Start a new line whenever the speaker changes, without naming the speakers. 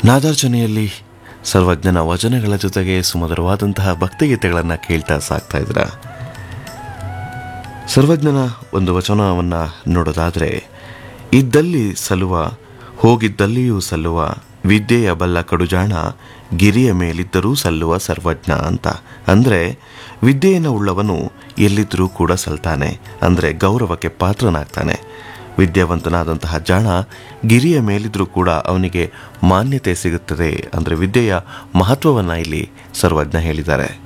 ನಾದಾರ್ಚನೆಯಲ್ಲಿ ಸರ್ವಜ್ಞನ ವಚನಗಳ ಜೊತೆಗೆ ಸುಮಧುರವಾದಂತಹ ಭಕ್ತಿಗೀತೆಗಳನ್ನು ಕೇಳ್ತಾ ಸಾಕ್ತಾ ಇದ್ರ ಸರ್ವಜ್ಞನ ಒಂದು ವಚನವನ್ನು ನೋಡೋದಾದರೆ ಇದ್ದಲ್ಲಿ ಸಲ್ಲುವ ಹೋಗಿದ್ದಲ್ಲಿಯೂ ಸಲ್ಲುವ ವಿದ್ಯೆಯ ಬಲ್ಲ ಕಡುಜಾಣ ಗಿರಿಯ ಮೇಲಿದ್ದರೂ ಸಲ್ಲುವ ಸರ್ವಜ್ಞ ಅಂತ ಅಂದರೆ ವಿದ್ಯೆಯನ್ನು ಉಳ್ಳವನು ಎಲ್ಲಿದ್ದರೂ ಕೂಡ ಸಲ್ತಾನೆ ಅಂದರೆ ಗೌರವಕ್ಕೆ ಪಾತ್ರನಾಗ್ತಾನೆ ವಿದ್ಯಾವಂತನಾದಂತಹ ಜಾಣ ಗಿರಿಯ ಮೇಲಿದ್ರೂ ಕೂಡ ಅವನಿಗೆ ಮಾನ್ಯತೆ ಸಿಗುತ್ತದೆ ಅಂದರೆ ವಿದ್ಯೆಯ ಮಹತ್ವವನ್ನು ಇಲ್ಲಿ ಸರ್ವಜ್ಞ ಹೇಳಿದ್ದಾರೆ